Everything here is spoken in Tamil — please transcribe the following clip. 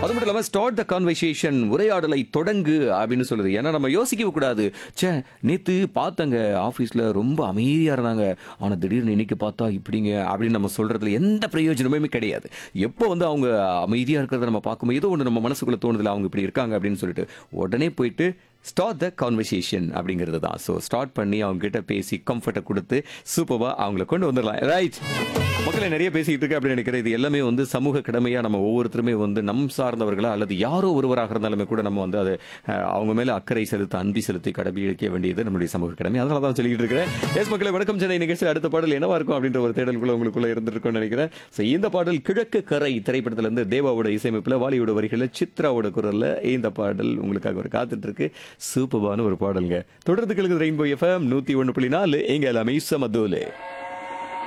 அது மட்டும் இல்லாம ஸ்டார்ட் த கான்வர்சேஷன் உரையாடலை தொடங்கு அப்படின்னு சொல்லுது ஏன்னா நம்ம யோசிக்கவே கூடாது ச்சே நேத்து பார்த்தங்க ஆபீஸ்ல ரொம்ப அமைதியா இருந்தாங்க ஆனா திடீர்னு இன்னைக்கு பார்த்தா இப்படிங்க அப்படின்னு நம்ம சொல்றதுல எந்த பிரயோஜனமுமே கிடையாது எப்போ வந்து அவங்க அமைதியா இருக்கிறத நம்ம பார்க்கும்போது ஏதோ ஒன்று நம்ம மனசுக்குள்ள தோணுதுல அவங்க இப்படி இருக்காங்க அப்படின்னு சொல்லிட்டு உடனே போயிட்டு ஸ்டார்ட் த கான்வர்சேஷன் அப்படிங்கிறது தான் ஸோ ஸ்டார்ட் பண்ணி அவங்க கிட்ட பேசி கம்ஃபர்ட்டை கொடுத்து சூப்பராக அவங்கள கொண்டு வந்துடலாம் ரைட் மக்களை நிறைய பேசிக்கிட்டு இருக்கு அப்படின்னு நினைக்கிறேன் இது எல்லாமே வந்து சமூக கடமையா நம்ம ஒவ்வொருத்தருமே வந்து நம் சார்ந்தவர்களா அல்லது யாரோ ஒருவராக இருந்தாலுமே கூட நம்ம வந்து அது அஹ், அவங்க மேல அக்கறை செலுத்த அன்பி செலுத்தி கடைபிடிக்க வேண்டியது நம்மளுடைய சமூக கடமை அதனால தான் சொல்லிட்டு இருக்கிறேன் எஸ் மக்களை வணக்கம் சென்னை நிகழ்ச்சி அடுத்த பாடல் என்னவா இருக்கும் அப்படின்ற ஒரு தேடலுக்குள்ள உங்களுக்குள்ள இருந்திருக்கும்னு நினைக்கிறேன் ஸோ இந்த பாடல் கிழக்கு கரை திரைப்படத்துல இருந்து தேவாவோட இசையமைப்புல வாலியோட வரிகளில் சித்ராவோட குரல்ல இந்த பாடல் உங்களுக்காக ஒரு காத்துட்டு இருக்கு சூப்பரான ஒரு பாடலுங்க தொடர்ந்து கிழக்கு ரெயின்போ எஃப்எம் நூத்தி ஒன்று புள்ளி நாலு எங்க எல்லாமே சமதோலே